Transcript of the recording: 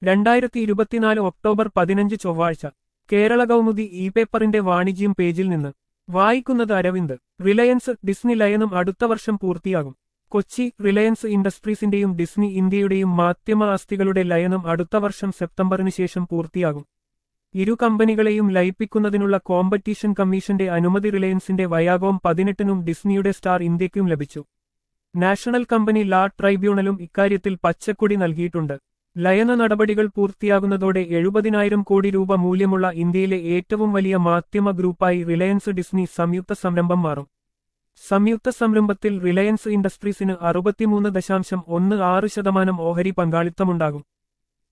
രണ്ടായിരത്തി ഇരുപത്തിനാല് ഒക്ടോബർ പതിനഞ്ച് ചൊവ്വാഴ്ച കേരള കൗമുദി ഇ പേപ്പറിന്റെ വാണിജ്യം പേജിൽ നിന്ന് വായിക്കുന്നത് അരവിന്ദ് റിലയൻസ് ഡിസ്നി ലയനം അടുത്ത വർഷം പൂർത്തിയാകും കൊച്ചി റിലയൻസ് ഇൻഡസ്ട്രീസിന്റെയും ഡിസ്നി ഇന്ത്യയുടെയും മാധ്യമ ആസ്തികളുടെ ലയനം അടുത്ത വർഷം സെപ്റ്റംബറിന് ശേഷം പൂർത്തിയാകും ഇരു കമ്പനികളെയും ലയിപ്പിക്കുന്നതിനുള്ള കോമ്പറ്റീഷൻ കമ്മീഷന്റെ അനുമതി റിലയൻസിന്റെ വയാഗോം പതിനെട്ടിനും ഡിസ്നിയുടെ സ്റ്റാർ ഇന്ത്യയ്ക്കും ലഭിച്ചു നാഷണൽ കമ്പനി ലാ ട്രൈബ്യൂണലും ഇക്കാര്യത്തിൽ പച്ചക്കൊടി നൽകിയിട്ടുണ്ട് ലയന നടപടികൾ പൂർത്തിയാകുന്നതോടെ എഴുപതിനായിരം കോടി രൂപ മൂല്യമുള്ള ഇന്ത്യയിലെ ഏറ്റവും വലിയ മാധ്യമ ഗ്രൂപ്പായി റിലയൻസ് ഡിസ്നി സംയുക്ത സംരംഭം മാറും സംയുക്ത സംരംഭത്തിൽ റിലയൻസ് ഇൻഡസ്ട്രീസിന് അറുപത്തിമൂന്ന് ദശാംശം ഒന്ന് ആറ് ശതമാനം ഓഹരി പങ്കാളിത്തമുണ്ടാകും